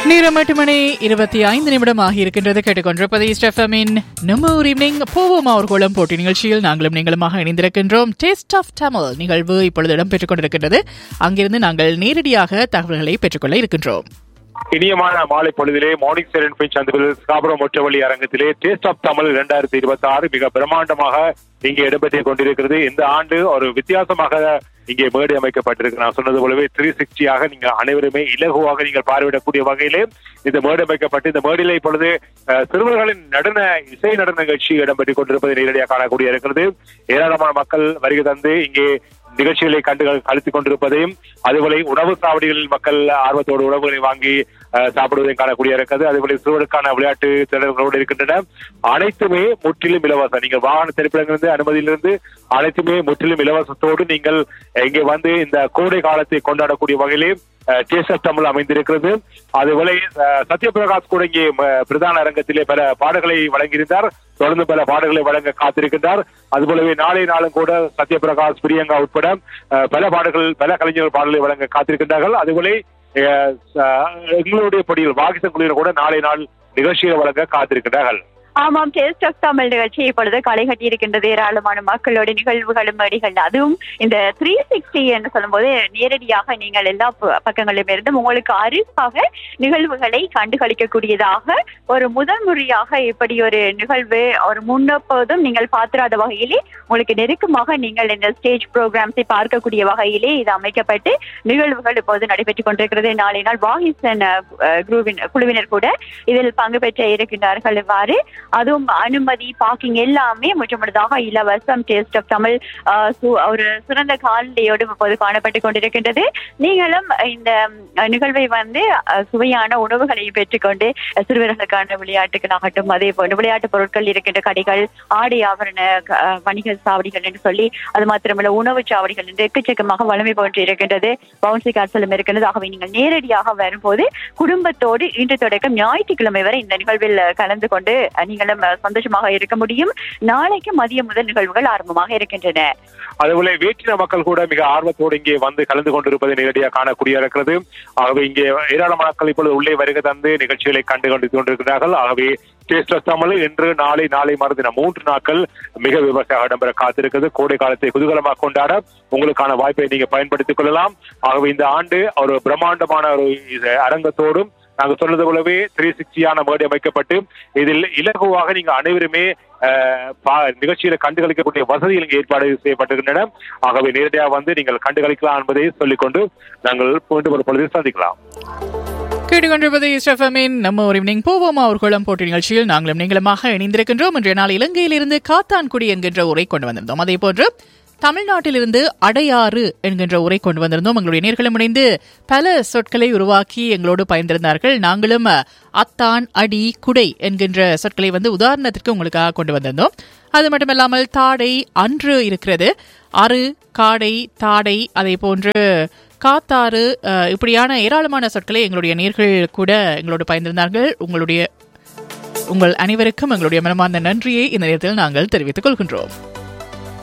நேரம் எட்டு மணி இருபத்தி ஐந்து நிமிடம் ஆகியிருக்கின்றது கேட்டுக்கொண்டிருப்பது ஸ்டெஃபமின் நம்ம ஒரு ஈவினிங் போவோம் அவர்களும் போட்டி நிகழ்ச்சியில் நாங்களும் நீங்களுமாக இணைந்திருக்கின்றோம் டேஸ்ட் ஆஃப் தமிழ் நிகழ்வு இப்பொழுது இடம்பெற்றுக் கொண்டிருக்கின்றது அங்கிருந்து நாங்கள் நேரடியாக தகவல்களை பெற்றுக்கொள்ள இருக்கின்றோம் இனியமான மாலை பொழுதிலே மார்னிங் செரன் பின் சந்திப்பில் ஸ்காபுரம் ஒற்றவழி அரங்கத்திலே டேஸ்ட் ஆஃப் தமிழ் இரண்டாயிரத்தி இருபத்தி ஆறு மிக பிரம்மாண்டமாக இங்கே இடம்பெற்றுக் கொண்டிருக்கிறது இந்த ஆண்டு ஒரு வித்தியாசமாக இங்கே மேடை அமைக்கப்பட்டிருக்கு நான் சொன்னது போலவே த்ரீ சிக்ஸ்டியாக நீங்க அனைவருமே இலகுவாக நீங்கள் பார்வையிடக்கூடிய வகையிலே இந்த மேடை அமைக்கப்பட்டு இந்த மேடையிலே இப்பொழுது அஹ், சிறுவர்களின் நடன இசை நடன நிகழ்ச்சி இடம்பெற்றுக் கொண்டிருப்பதை நேரடியாக காணக்கூடிய இருக்கிறது ஏராளமான மக்கள் வருகை தந்து இங்கே நிகழ்ச்சிகளை கண்டு கழித்துக் கொண்டிருப்பதையும் அதுபோல உணவு சாவடிகளில் மக்கள் ஆர்வத்தோடு உணவுகளை வாங்கி அஹ், சாப்பிடுவதையும் காணக்கூடிய இருக்கிறது அதுபோல சிறுவருக்கான விளையாட்டு திறன்களோடு இருக்கின்றன அனைத்துமே முற்றிலும் இலவசம் நீங்கள் வாகன திரைப்படங்களிலிருந்து அனுமதியிலிருந்து அனைத்துமே முற்றிலும் இலவசத்தோடு நீங்கள் இங்கே வந்து இந்த கோடை காலத்தை கொண்டாடக்கூடிய வகையிலே டேஸ்ட் ஆஃப் தமிழ் அமைந்திருக்கிறது அதுபோல அஹ், சத்யபிரகாஷ் கூட இங்கே ம, பிரதான அரங்கத்திலே பல பாடல்களை வழங்கியிருந்தார் தொடர்ந்து பல பாடல்களை வழங்க காத்திருக்கின்றார் அதுபோலவே நாளை நாளும் கூட சத்யபிரகாஷ் பிரியங்கா உட்பட அஹ், பல பாடல்கள் பல கலைஞர்கள் பாடல்களை வழங்க காத்திருக்கின்றார்கள் அதுபோல அஹ், ச- எங்களுடைய படியில் வாகிசன் குழுவினர் கூட நாளை நாள் நிகழ்ச்சியை வழங்க காத்திருக்கின்றார்கள் ஆமாம் டேஸ்ட் ஆஃப் தமிழ் நிகழ்ச்சி இப்பொழுது களை கட்டி இருக்கின்றது ஏராளமான மக்களோட நிகழ்வுகளும் மேடைகள் அதுவும் இந்த த்ரீ சிக்ஸ்டி என்று சொல்லும்போது நேரடியாக நீங்கள் எல்லா ப- பக்கங்களிலும் இருந்தும் உங்களுக்கு அரிசாக நிகழ்வுகளை கண்டுகளிக்கக்கூடியதாக ஒரு முதல் முறையாக இப்படி ஒரு நிகழ்வு ஒரு முன்னப்போதும் நீங்கள் பார்த்திராத வகையிலே உங்களுக்கு நெருக்கமாக நீங்கள் இந்த ஸ்டேஜ் ப்ரோக்ராம்ஸை பார்க்கக்கூடிய வகையிலே இது அமைக்கப்பட்டு நிகழ்வுகள் இப்போது நடைபெற்றுக் கொண்டிருக்கிறது நாளை நாள் வாகிசன் அஹ், குழுவின் குழுவினர் கூட இதில் பங்கு பெற்ற இருக்கின்றார்கள் இவ்வாறு அதுவும் அனுமதி பார்க்கிங் எல்லாமே முற்றுமுழுதாக இலவசம் டேஸ்ட் ஆஃப் தமிழ் ஆஹ், சு- ஒரு சிறந்த காலநிலையோடு இப்போது காணப்பட்டுக் கொண்டிருக்கின்றது நீங்களும் இந்த அஹ், நிகழ்வை வந்து அஹ், சுவையான உணவுகளை பெற்றுக்கொண்டு அஹ், சிறுவர்களுக்கான விளையாட்டுகளாகட்டும் அதே போன்று விளையாட்டு பொருட்கள் இருக்கின்ற கடைகள் ஆடை ஆபரண க- அஹ், வணிக சாவடிகள் என்று சொல்லி அது மாத்திரமல்ல உணவு சாவடிகள் என்று எக்கச்சக்கமாக வளமை போன்று இருக்கின்றது பவுன்சி காசலும் இருக்கின்றது ஆகவே நீங்கள் நேரடியாக வரும்போது குடும்பத்தோடு இன்று தொடக்கம் ஞாயிற்றுக்கிழமை வரை இந்த நிகழ்வில் அஹ், கலந்து கொண்டு அஹ், நீங்களும் அஹ், சந்தோஷமாக இருக்க முடியும் நாளைக்கு மதியம் முதல் நிகழ்வுகள் ஆரம்பமாக இருக்கின்றன அதுபோல வேற்றின மக்கள் கூட மிக ஆர்வத்தோடு இங்கே வந்து கலந்து கொண்டிருப்பதை நேரடியாக காணக்கூடிய இருக்கிறது ஆகவே இங்கே ஏராளமான மக்கள் இப்பொழுது உள்ளே வருகை தந்து நிகழ்ச்சிகளை கண்டு கொண்டு கொண்டிருக்கிறார்கள் ஆகவே டேஸ்ட் ஆஃப் தமிழ் இன்று நாளை நாளை மறுதினம் மூன்று நாட்கள் மிக விமர்சையாக இடம்பெற காத்திருக்கிறது கோடை காலத்தை குதூகலமாக கொண்டாட உங்களுக்கான வாய்ப்பை நீங்க பயன்படுத்திக் கொள்ளலாம் ஆகவே இந்த ஆண்டு ஒரு பிரம்மாண்டமான ஒரு இது அரங்கத்தோடும் நாங்க சொன்னது போலவே த்ரீ சிக்ஸ்டியான மேடை அமைக்கப்பட்டு இதில் இலகுவாக நீங்க அனைவருமே அஹ், பா- நிகழ்ச்சியில கண்டுகளிக்கக்கூடிய வசதிகள் இங்கே ஏற்பாடு செய்யப்பட்டிருக்கின்றன ஆகவே நேரடியாக வந்து நீங்கள் கண்டுகளிக்கலாம் என்பதை சொல்லிக்கொண்டு நாங்கள் மீண்டும் ஒரு பொழுது சந்திக்கலாம் கேட்டுக்கொண்டிருப்பது ஸ்டெஃபமின் நம்ம ஒரு ஈவினிங் போவோம் அவர்களும் போட்டி நிகழ்ச்சியில் நாங்களும் நீங்களுமாக இணைந்திருக்கின்றோம் இன்றைய நாள் இலங்கையிலிருந்து காத்தான்குடி என்கின்ற உரை கொண்டு வந்திருந்தோம் அதே போன்று தமிழ்நாட்டிலிருந்து அடையாறு என்கின்ற உரை கொண்டு வந்திருந்தோம் எங்களுடைய நேர்களும் இணைந்து பல சொற்களை உருவாக்கி எங்களோடு பயந்திருந்தார்கள் நாங்களும் அத்தான் அடி குடை என்கின்ற சொற்களை வந்து உதாரணத்திற்கு உங்களுக்காக கொண்டு வந்திருந்தோம் அது மட்டுமல்லாமல் தாடை அன்று இருக்கிறது அரு காடை தாடை அதே போன்று காத்தாறு அஹ், இப்படியான ஏராளமான சொற்களை எங்களுடைய நேர்கள் கூட எங்களோடு பயந்திருந்தார்கள் உங்களுடைய உங்கள் அனைவருக்கும் எங்களுடைய மனமார்ந்த நன்றியை இந்த நேரத்தில் நாங்கள் தெரிவித்துக் கொள்கின்றோம்